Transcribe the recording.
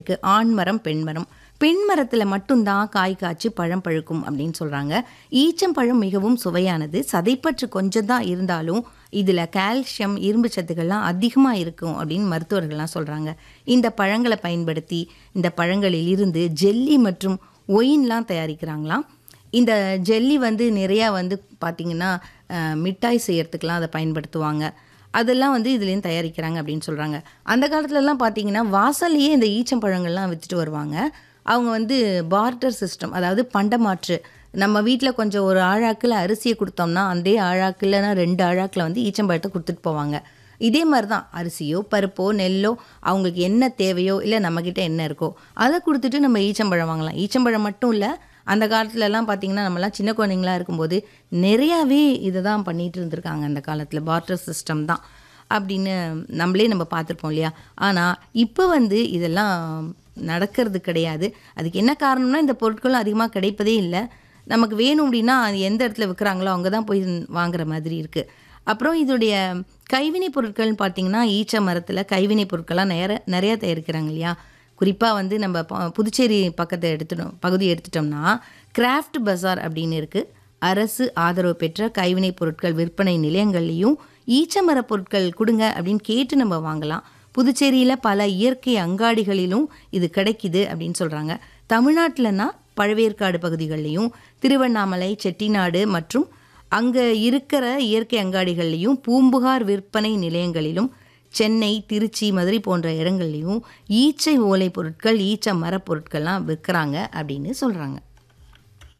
இருக்கு ஆண் மரம் பெண் மரம் பெண் மரத்தில் மட்டும்தான் காய் காய்ச்சி பழம் பழுக்கும் அப்படின்னு சொல்கிறாங்க ஈச்சம்பழம் மிகவும் சுவையானது சதைப்பற்று கொஞ்சம் தான் இருந்தாலும் இதில் கால்சியம் இரும்பு சத்துக்கள்லாம் அதிகமாக இருக்கும் அப்படின்னு மருத்துவர்கள்லாம் சொல்கிறாங்க இந்த பழங்களை பயன்படுத்தி இந்த பழங்களில் இருந்து ஜெல்லி மற்றும் ஒயின்லாம் தயாரிக்கிறாங்களாம் இந்த ஜெல்லி வந்து நிறையா வந்து பார்த்திங்கன்னா அஹ், மிட்டாய் செய்யறதுக்கெலாம் அதை பயன்படுத்துவாங்க அதெல்லாம் வந்து இதுலேருந்து தயாரிக்கிறாங்க அப்படின்னு சொல்கிறாங்க அந்த காலத்துலலாம் பார்த்தீங்கன்னா வாசல்லையே இந்த ஈச்சம்பழங்கள்லாம் விற்றுட்டு வருவாங்க அவங்க வந்து பார்ட்டர் சிஸ்டம் அதாவது பண்டமாற்று நம்ம வீட்டில் கொஞ்சம் ஒரு ஆழாக்கில் அரிசியை கொடுத்தோம்னா அதே ஆழாக்கில்னா ரெண்டு ஆழாக்கில் வந்து ஈச்சம்பழத்தை கொடுத்துட்டு போவாங்க இதே மாதிரி தான் அரிசியோ பருப்போ நெல்லோ அவங்களுக்கு என்ன தேவையோ இல்லை நம்மக்கிட்ட என்ன இருக்கோ அதை கொடுத்துட்டு நம்ம ஈச்சம்பழம் வாங்கலாம் ஈச்சம்பழம் மட்டும் இல்லை அந்த காலத்துலலாம் பார்த்தீங்கன்னா நம்மலாம் சின்ன குழந்தைங்களா இருக்கும்போது நிறையாவே இதை தான் பண்ணிட்டு இருந்திருக்காங்க அந்த காலத்தில் பார்ட்டர் சிஸ்டம் தான் அப்படின்னு நம்மளே நம்ம பார்த்துருப்போம் இல்லையா ஆனால் இப்போ வந்து இதெல்லாம் நடக்கிறது கிடையாது அதுக்கு என்ன காரணம்னா இந்த பொருட்களும் அதிகமாக கிடைப்பதே இல்லை நமக்கு வேணும் அப்படின்னா அது எந்த இடத்துல விற்கிறாங்களோ அங்கே தான் போய் வாங்குற மாதிரி இருக்குது அப்புறம் இதோடைய கைவினை பொருட்கள்னு பார்த்தீங்கன்னா ஈச்ச மரத்தில் கைவினை பொருட்கள்லாம் நிறைய நிறையா தயாரிக்கிறாங்க இல்லையா குறிப்பாக வந்து நம்ம ப- புதுச்சேரி பக்கத்தை எடுத்துட்டோம் பகுதி எடுத்துட்டோம்னா கிராஃப்ட் பஜார் அப்படின்னு இருக்குது அரசு ஆதரவு பெற்ற கைவினைப் பொருட்கள் விற்பனை நிலையங்கள்லையும் ஈச்சமர பொருட்கள் கொடுங்க அப்படின்னு கேட்டு நம்ம வாங்கலாம் புதுச்சேரியில் பல இயற்கை அங்காடிகளிலும் இது கிடைக்குது அப்படின்னு சொல்கிறாங்க தமிழ்நாட்டிலனா பழவேற்காடு பகுதிகளிலையும் திருவண்ணாமலை செட்டிநாடு மற்றும் அங்கே இருக்கிற இயற்கை அங்காடிகள்லையும் பூம்புகார் விற்பனை நிலையங்களிலும் சென்னை திருச்சி மதுரை போன்ற இடங்கள்லையும் ஈச்சை ஓலை பொருட்கள் ஈச்ச மரப் பொருட்கள்லாம் விற்கிறாங்க அப்படின்னு சொல்கிறாங்க